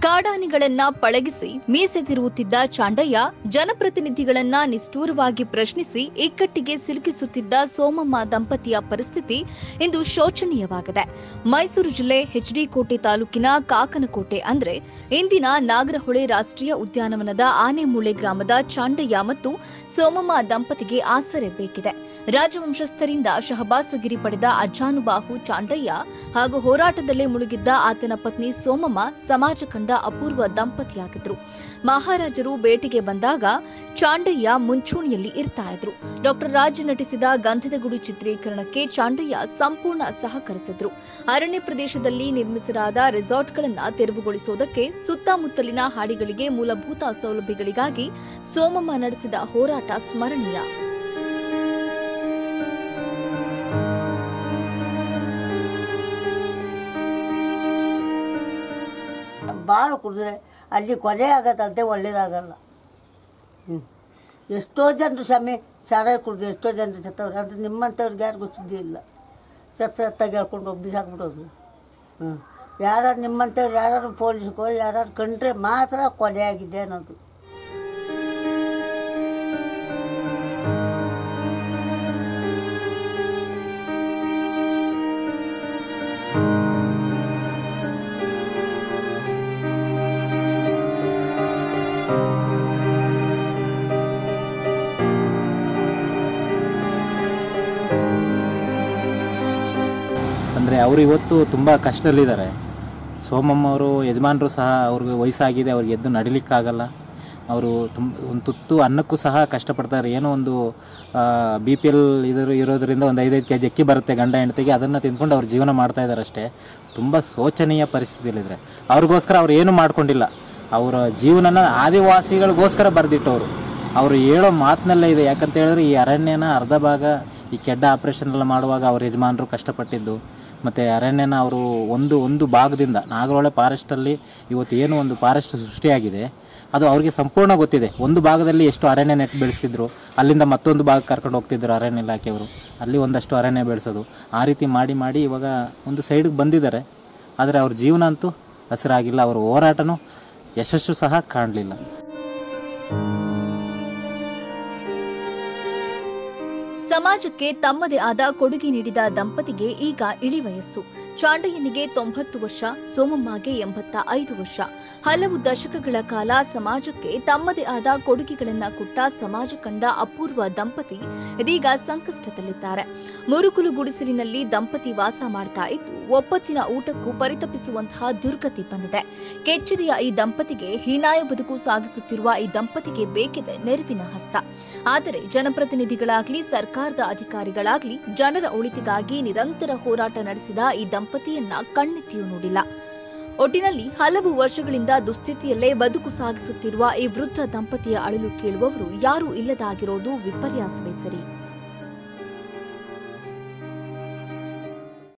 ಕಾಡಾನೆಗಳನ್ನ ಪಳಗಿಸಿ ಮೀಸೆ ತಿರುವುತ್ತಿದ್ದ ಚಾಂಡಯ್ಯ ಜನಪ್ರತಿನಿಧಿಗಳನ್ನ ನಿಷ್ಠೂರವಾಗಿ ಪ್ರಶ್ನಿಸಿ ಇಕ್ಕಟ್ಟಿಗೆ ಸಿಲುಕಿಸುತ್ತಿದ್ದ ಸೋಮಮ್ಮ ದಂಪತಿಯ ಪರಿಸ್ಥಿತಿ ಇಂದು ಶೋಚನೀಯವಾಗಿದೆ ಮೈಸೂರು ಜಿಲ್ಲೆ ಎಚ್ಡಿ ಕೋಟೆ ತಾಲೂಕಿನ ಕಾಕನಕೋಟೆ ಅಂದ್ರೆ ಇಂದಿನ ನಾಗರಹೊಳೆ ರಾಷ್ಟ್ರೀಯ ಉದ್ಯಾನವನದ ಆನೆಮೂಳೆ ಗ್ರಾಮದ ಚಾಂಡಯ್ಯ ಮತ್ತು ಸೋಮಮ್ಮ ದಂಪತಿಗೆ ಆಸರೆ ಬೇಕಿದೆ ರಾಜವಂಶಸ್ಥರಿಂದ ಶಹಬಾಸಗಿರಿ ಪಡೆದ ಅಜಾನುಬಾಹು ಚಾಂಡಯ್ಯ ಹಾಗೂ ಹೋರಾಟದಲ್ಲೇ ಮುಳುಗಿದ್ದ ಆತನ ಪತ್ನಿ ಸೋಮಮ್ಮ ಸಮಾಜ ಕಂಡ ಅಪೂರ್ವ ದಂಪತಿಯಾಗಿದ್ರು ಮಹಾರಾಜರು ಭೇಟಿಗೆ ಬಂದಾಗ ಚಾಂಡಯ್ಯ ಮುಂಚೂಣಿಯಲ್ಲಿ ಇರ್ತಾ ಇದ್ರು ಡಾಕ್ಟರ್ ರಾಜ್ ನಟಿಸಿದ ಗಂಧದ ಗುಡಿ ಚಿತ್ರೀಕರಣಕ್ಕೆ ಚಾಂಡಯ್ಯ ಸಂಪೂರ್ಣ ಸಹಕರಿಸಿದ್ರು ಅರಣ್ಯ ಪ್ರದೇಶದಲ್ಲಿ ನಿರ್ಮಿಸಲಾದ ರೆಸಾರ್ಟ್ಗಳನ್ನ ತೆರವುಗೊಳಿಸುವುದಕ್ಕೆ ಸುತ್ತಮುತ್ತಲಿನ ಹಾಡಿಗಳಿಗೆ ಮೂಲಭೂತ ಸೌಲಭ್ಯಗಳಿಗಾಗಿ ಸೋಮಮ್ಮ ನಡೆಸಿದ ಹೋರಾಟ ಸ್ಮರಣೀಯ ಬಾರು ಕುಡಿದ್ರೆ ಅಲ್ಲಿ ಕೊನೆ ಆಗತ್ತಂತೆ ಒಳ್ಳೇದಾಗಲ್ಲ ಹ್ಞೂ ಎಷ್ಟೋ ಜನರು ಸಮಯ ಸಾರಾಯಿ ಕುಡಿದು ಎಷ್ಟೋ ಜನರು ಸತ್ತವ್ರೆ ಅದು ನಿಮ್ಮಂಥವ್ರಿಗೆ ಯಾರಿಗೂ ಸುದ್ದಿ ಇಲ್ಲ ಸತ್ತ ಸತ್ತಾಗ ಹೇಳ್ಕೊಂಡು ಒಬ್ಬಿ ಹಾಕ್ಬಿಡೋದು ಹ್ಞೂ ಯಾರು ನಿಮ್ಮಂಥವ್ರು ಯಾರು ಪೊಲೀಸ್ಗೋ ಯಾರು ಕಂಡ್ರೆ ಮಾತ್ರ ಕೊಲೆ ಆಗಿದೆ ಅನ್ನೋದು ಅಂದರೆ ಅವರು ಇವತ್ತು ತುಂಬ ಕಷ್ಟದಲ್ಲಿದ್ದಾರೆ ಸೋಮಮ್ಮ ಅವರು ಯಜಮಾನರು ಸಹ ಅವ್ರಿಗೆ ವಯಸ್ಸಾಗಿದೆ ಅವ್ರಿಗೆ ಎದ್ದು ನಡಿಲಿಕ್ಕಾಗಲ್ಲ ಅವರು ತುಂಬ ಒಂದು ತುತ್ತು ಅನ್ನಕ್ಕೂ ಸಹ ಕಷ್ಟಪಡ್ತಾರೆ ಏನೋ ಒಂದು ಬಿ ಪಿ ಎಲ್ ಇದ್ರ ಇರೋದ್ರಿಂದ ಒಂದು ಐದೈದು ಕೆ ಜಿ ಅಕ್ಕಿ ಬರುತ್ತೆ ಗಂಡ ಹೆಂಡತಿಗೆ ಅದನ್ನು ತಿಂದ್ಕೊಂಡು ಅವ್ರು ಜೀವನ ಮಾಡ್ತಾ ಇದ್ದಾರೆ ಅಷ್ಟೇ ತುಂಬ ಶೋಚನೀಯ ಪರಿಸ್ಥಿತಿಯಲ್ಲಿದ್ದಾರೆ ಅವ್ರಿಗೋಸ್ಕರ ಅವ್ರು ಏನೂ ಮಾಡ್ಕೊಂಡಿಲ್ಲ ಅವರ ಜೀವನನ ಆದಿವಾಸಿಗಳಿಗೋಸ್ಕರ ಬರೆದಿಟ್ಟವರು ಅವರು ಹೇಳೋ ಮಾತಿನಲ್ಲೇ ಇದೆ ಯಾಕಂತ ಹೇಳಿದ್ರೆ ಈ ಅರಣ್ಯನ ಅರ್ಧ ಭಾಗ ಈ ಕೆಡ್ಡ ಆಪ್ರೇಷನ್ ಎಲ್ಲ ಮಾಡುವಾಗ ಅವ್ರ ಯಜಮಾನರು ಕಷ್ಟಪಟ್ಟಿದ್ದು ಮತ್ತು ಅರಣ್ಯನ ಅವರು ಒಂದು ಒಂದು ಭಾಗದಿಂದ ನಾಗರಹೊಳೆ ಫಾರೆಸ್ಟಲ್ಲಿ ಇವತ್ತು ಏನು ಒಂದು ಫಾರೆಸ್ಟ್ ಸೃಷ್ಟಿಯಾಗಿದೆ ಅದು ಅವ್ರಿಗೆ ಸಂಪೂರ್ಣ ಗೊತ್ತಿದೆ ಒಂದು ಭಾಗದಲ್ಲಿ ಎಷ್ಟು ಅರಣ್ಯ ನೆಟ್ ಬೆಳೆಸ್ತಿದ್ರು ಅಲ್ಲಿಂದ ಮತ್ತೊಂದು ಭಾಗ ಕರ್ಕೊಂಡು ಹೋಗ್ತಿದ್ರು ಅರಣ್ಯ ಇಲಾಖೆಯವರು ಅಲ್ಲಿ ಒಂದಷ್ಟು ಅರಣ್ಯ ಬೆಳೆಸೋದು ಆ ರೀತಿ ಮಾಡಿ ಮಾಡಿ ಇವಾಗ ಒಂದು ಸೈಡಿಗೆ ಬಂದಿದ್ದಾರೆ ಆದರೆ ಅವ್ರ ಜೀವನ ಅಂತೂ ಹಸಿರಾಗಿಲ್ಲ ಅವ್ರ ಹೋರಾಟನೂ ಯಶಸ್ಸು ಸಹ ಕಾಣಲಿಲ್ಲ ಸಮಾಜಕ್ಕೆ ತಮ್ಮದೇ ಆದ ಕೊಡುಗೆ ನೀಡಿದ ದಂಪತಿಗೆ ಈಗ ಇಳಿ ವಯಸ್ಸು ಚಾಂಡಯ್ಯನಿಗೆ ತೊಂಬತ್ತು ವರ್ಷ ಸೋಮಮ್ಮಗೆ ಎಂಬತ್ತ ಐದು ವರ್ಷ ಹಲವು ದಶಕಗಳ ಕಾಲ ಸಮಾಜಕ್ಕೆ ತಮ್ಮದೇ ಆದ ಕೊಡುಗೆಗಳನ್ನ ಕೊಟ್ಟ ಸಮಾಜ ಕಂಡ ಅಪೂರ್ವ ದಂಪತಿ ಇದೀಗ ಸಂಕಷ್ಟದಲ್ಲಿದ್ದಾರೆ ಮುರುಕುಲು ಗುಡಿಸಲಿನಲ್ಲಿ ದಂಪತಿ ವಾಸ ಮಾಡ್ತಾ ಇದ್ದು ಒಪ್ಪತ್ತಿನ ಊಟಕ್ಕೂ ಪರಿತಪಿಸುವಂತಹ ದುರ್ಗತಿ ಬಂದಿದೆ ಕೆಚ್ಚೆದೆಯ ಈ ದಂಪತಿಗೆ ಹೀನಾಯ ಬದುಕು ಸಾಗಿಸುತ್ತಿರುವ ಈ ದಂಪತಿಗೆ ಬೇಕಿದೆ ನೆರವಿನ ಹಸ್ತ ಆದರೆ ಜನಪ್ರತಿನಿಧಿಗಳಾಗ್ಲಿ ಸರ್ಕಾರದ ಅಧಿಕಾರಿಗಳಾಗ್ಲಿ ಜನರ ಒಳಿತಿಗಾಗಿ ನಿರಂತರ ಹೋರಾಟ ನಡೆಸಿದ ಈ ದಂಪತಿಯನ್ನ ಕಣ್ಣೆತ್ತಿಯೂ ನೋಡಿಲ್ಲ ಒಟ್ಟಿನಲ್ಲಿ ಹಲವು ವರ್ಷಗಳಿಂದ ದುಸ್ಥಿತಿಯಲ್ಲೇ ಬದುಕು ಸಾಗಿಸುತ್ತಿರುವ ಈ ವೃದ್ಧ ದಂಪತಿಯ ಅಳಲು ಕೇಳುವವರು ಯಾರೂ ಇಲ್ಲದಾಗಿರೋದು ವಿಪರ್ಯಾಸವೇ ಸರಿ